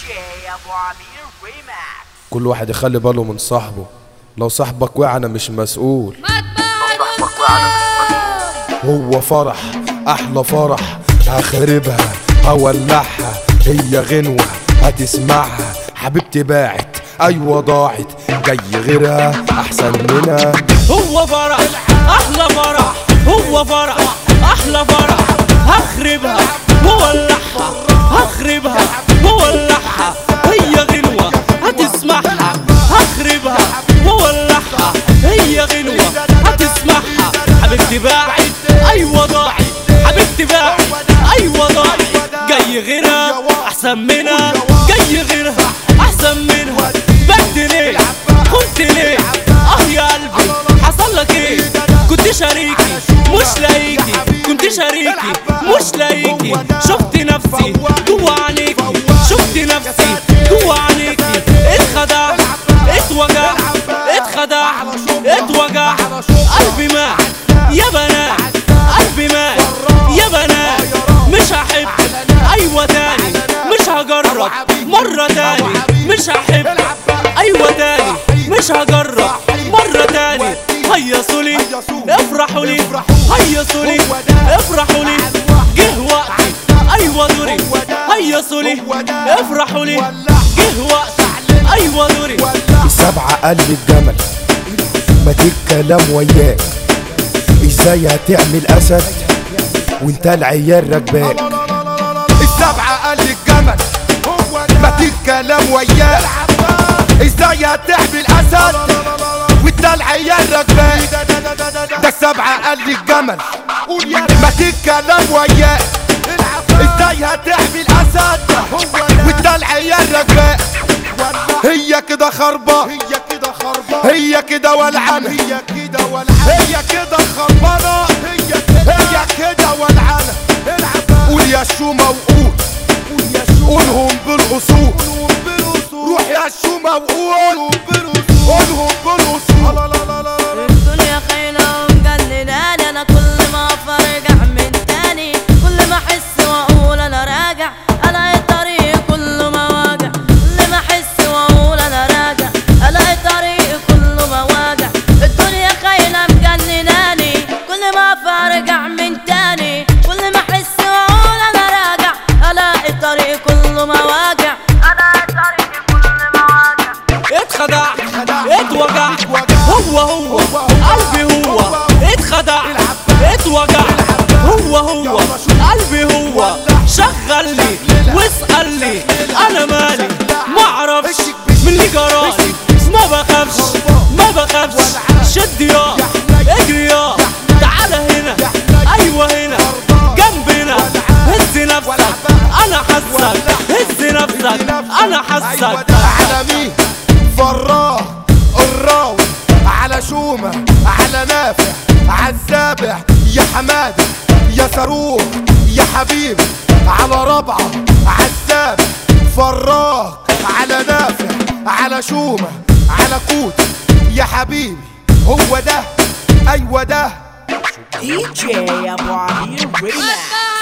ابو عبير ريماكس كل واحد يخلي باله من صاحبه لو صاحبك وقع انا مش مسؤول هو فرح احلى فرح هخربها هولعها هي غنوة هتسمعها حبيبتي باعت ايوه ضاعت جاي غيرها احسن منها هو فرح احلى فرح هو فرح احلى فرح هخربها وولعها هخربها وولعها هي غنوة هتسمعها هخربها وولعها هي غنوة هتسمعها حبيبتي باعت ايوه ضاعت حبيبتي باعت ايوه ضاعت جاي غيرها احسن منها جاي غيرها احسن منها بعت ليه كنت ليه اه يا قلبي حصل لك ايه كنت شريكي مش لاقيكي كنت شريكي مش لاقيكي شفت نفسي جوا عينيكي شفت نفسي جوا عينيكي اتخدعت اتوجعت اتخدعت اتوجعت قلبي مات يا بنات قلبي مات يا بنات مش هحب ايوه تاني مش هجرب مرة تاني مش هحب ايوه تاني مش هجرب مرة تاني هيصوا لي افرحوا لي هيصوا لي افرحوا لي جه وقتي ايوه دوري هيصوا لي افرحوا لي جه وقتي ايوه دوري سبعة قال الجمل ما تتكلم وياك ازاي هتعمل اسد وانت العيال راكباك السبعة قال الجمل ما تتكلم وياه ازاي هتحمي الاسد وانت العيال راكباك ده السبعة قال الجمل ما تتكلم وياه ازاي هتحمي الاسد وانت العيال راكباك هي كده خربة هي كده خربة هي كده ولعانة هي كده ولعانة هي كده خربانة هي هي كده ولعانة قول يا شومة وقول قولهم بالاصول روح يا شومة وقول قولهم بالاصول الدنيا خاينة ومجنناني انا كل ما افرجع من تاني كل ما احس واقول انا راجع الاقي الطريق كله مواجع كل ما احس واقول انا راجع الاقي الطريق كله مواجع الدنيا خاينة مجنناني كل ما افرجع من تاني كل ما احس واقول انا راجع الاقي الطريق كله مواجع الاقي الطريق كله مواجع اتخدعت اتوجعت هو هو قلبي هو اتخدعت اتوجعت هو هو قلبي هو شغل لي واسأل لي انا مالي معرفش من اللي جرالي ما بخافش ما بخافش شد يا اجري يا تعالى هنا ايوه هنا جنبنا هز نفسك انا حاسك هز نفسك انا حاسك على مين فراه الراوي على شومة على نافع عالسابع يا حمادة يا صاروخ يا حبيبي على ربعة عالسابع فراه على نافع على شومة على كوت يا حبيبي هو ده ايوه ده دي جي ابو عبير ريماكس